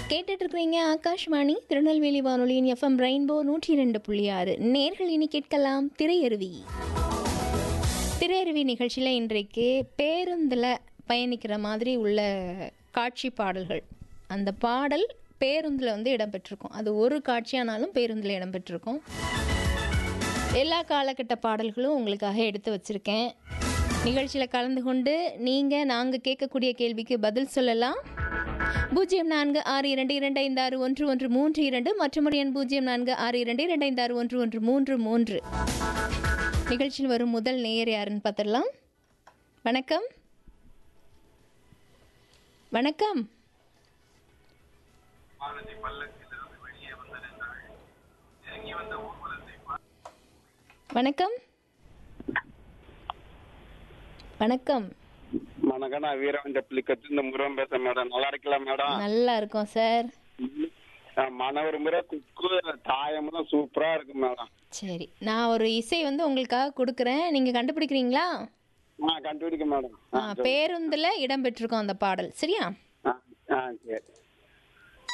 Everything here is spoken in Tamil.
கேட்டுட்டு இருக்கிறீங்க ஆகாஷ்வாணி திருநெல்வேலி வானொலியின் எஃப்எம் ரெயின்போ நூற்றி ரெண்டு புள்ளி ஆறு நேர்கள் இனி கேட்கலாம் திரையருவி திரையருவி நிகழ்ச்சியில் இன்றைக்கு பேருந்தில் பயணிக்கிற மாதிரி உள்ள காட்சி பாடல்கள் அந்த பாடல் பேருந்தில் வந்து இடம்பெற்றிருக்கும் அது ஒரு காட்சியானாலும் பேருந்தில் இடம்பெற்றிருக்கும் எல்லா காலகட்ட பாடல்களும் உங்களுக்காக எடுத்து வச்சுருக்கேன் நிகழ்ச்சியில் கலந்து கொண்டு நீங்கள் நாங்கள் கேட்கக்கூடிய கேள்விக்கு பதில் சொல்லலாம் பூஜ்ஜியம் நான்கு ஆறு இரண்டு இரண்டு ஐந்து ஆறு ஒன்று ஒன்று மூன்று இரண்டு மற்றும் ஒரு எண் பூஜ்ஜியம் நான்கு ஆறு இரண்டு இரண்டு ஐந்து ஆறு ஒன்று ஒன்று மூன்று மூன்று நிகழ்ச்சியில் வரும் முதல் நேயர் யாருன்னு பார்த்துடலாம் வணக்கம் வணக்கம் வணக்கம் வணக்கம் வணக்கம் நான் வீரவஞ்ச புலிக்கத்து இந்த முருகன் பேசுறேன் மேடம் நல்லா இருக்கலாம் மேடம் நல்லா இருக்கோம் சார் மனவர் முறை குக்கு தாயம்லாம் சூப்பரா இருக்கு மேடம் சரி நான் ஒரு இசை வந்து உங்களுக்காக கொடுக்குறேன் நீங்கள் கண்டுபிடிக்கிறீங்களா ஆ கண்டுபிடிக்க மேடம் ஆ, பேருந்துல இடம்பெற்றிருக்கோம் அந்த பாடல் சரியா ஆ ஆ சரி